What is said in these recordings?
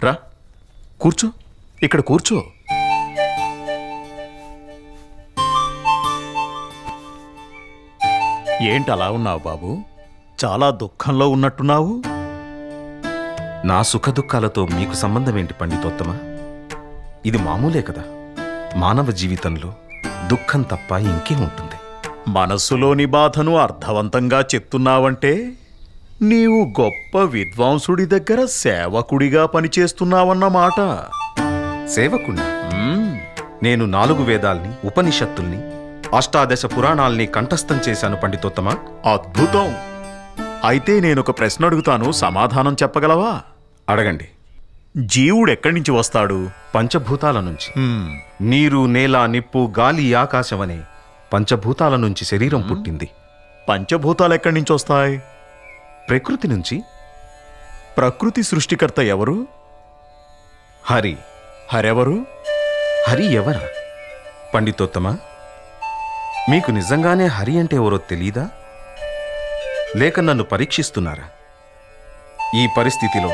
రా కూర్చో ఇక్కడ కూర్చో ఏంటి అలా ఉన్నావు బాబు చాలా దుఃఖంలో ఉన్నట్టున్నావు నా సుఖదుఖాలతో మీకు సంబంధం ఏంటి పండితోత్తమ ఇది మామూలే కదా మానవ జీవితంలో దుఃఖం తప్ప ఇంకే ఉంటుంది మనస్సులోని బాధను అర్థవంతంగా చెప్తున్నావంటే నీవు గొప్ప విద్వాంసుడి దగ్గర సేవకుడిగా పనిచేస్తున్నావన్నమాట సేవకుండా మ్మ్. నేను నాలుగు వేదాల్ని ఉపనిషత్తుల్ని అష్టాదశ పురాణాల్ని కంఠస్థం చేశాను పండితోత్తమ అద్భుతం అయితే నేనొక ప్రశ్న అడుగుతాను సమాధానం చెప్పగలవా అడగండి జీవుడు ఎక్కడి నుంచి వస్తాడు పంచభూతాల నుంచి మ్మ్. నీరు నేల నిప్పు గాలి ఆకాశం అనే పంచభూతాల నుంచి శరీరం పుట్టింది పంచభూతాలు ఎక్కడి నుంచి వస్తాయి ప్రకృతి నుంచి ప్రకృతి సృష్టికర్త ఎవరు హరి హరెవరు హరి ఎవరా పండితోత్తమ మీకు నిజంగానే హరి అంటే ఎవరో తెలీదా లేక నన్ను పరీక్షిస్తున్నారా ఈ పరిస్థితిలో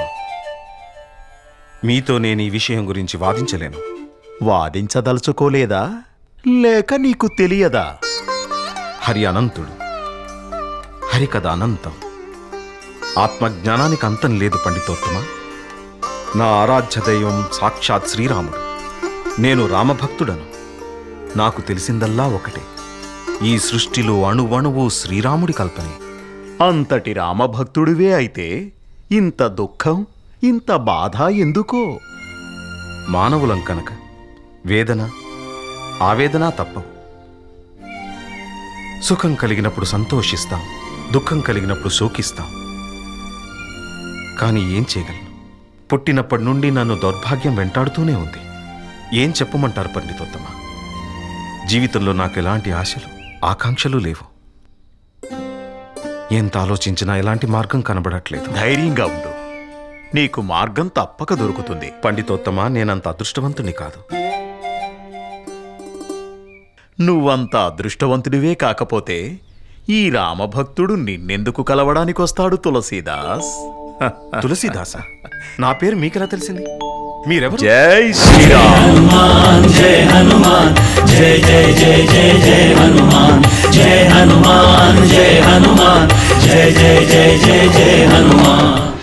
మీతో నేను ఈ విషయం గురించి వాదించలేను వాదించదలుచుకోలేదా లేక నీకు తెలియదా హరి అనంతుడు హరి కథ అనంతం ఆత్మజ్ఞానానికి అంతం లేదు పండితోత్తమ నా ఆరాధ్య దైవం సాక్షాత్ శ్రీరాముడు నేను రామభక్తుడను నాకు తెలిసిందల్లా ఒకటే ఈ సృష్టిలో అణువణువు శ్రీరాముడి కల్పనే అంతటి రామభక్తుడివే అయితే ఇంత దుఃఖం ఇంత బాధ ఎందుకో మానవులం కనుక వేదన ఆవేదన తప్పవు సుఖం కలిగినప్పుడు సంతోషిస్తాం దుఃఖం కలిగినప్పుడు శోకిస్తాం కానీ ఏం చేయగలను పుట్టినప్పటి నుండి నన్ను దౌర్భాగ్యం వెంటాడుతూనే ఉంది ఏం చెప్పమంటారు పండితోత్తమ జీవితంలో నాకు ఎలాంటి ఆశలు ఆకాంక్షలు లేవు ఎంత ఆలోచించినా ఎలాంటి మార్గం కనబడట్లేదు ధైర్యంగా ఉండు నీకు మార్గం తప్పక దొరుకుతుంది పండితోత్తమ నేనంత అదృష్టవంతుని కాదు నువ్వంత అదృష్టవంతుడివే కాకపోతే ఈ రామభక్తుడు నిన్నెందుకు కలవడానికొస్తాడు తులసీదాస్ తులసీదాస నా పేరు మీకెలా తెలిసింది మీరెవరు జై శ్రీరామ్ जय हनुमान जय जय जय जय जय हनुमान जय हनुमान जय हनुमान जय जय जय जय जय हनुमान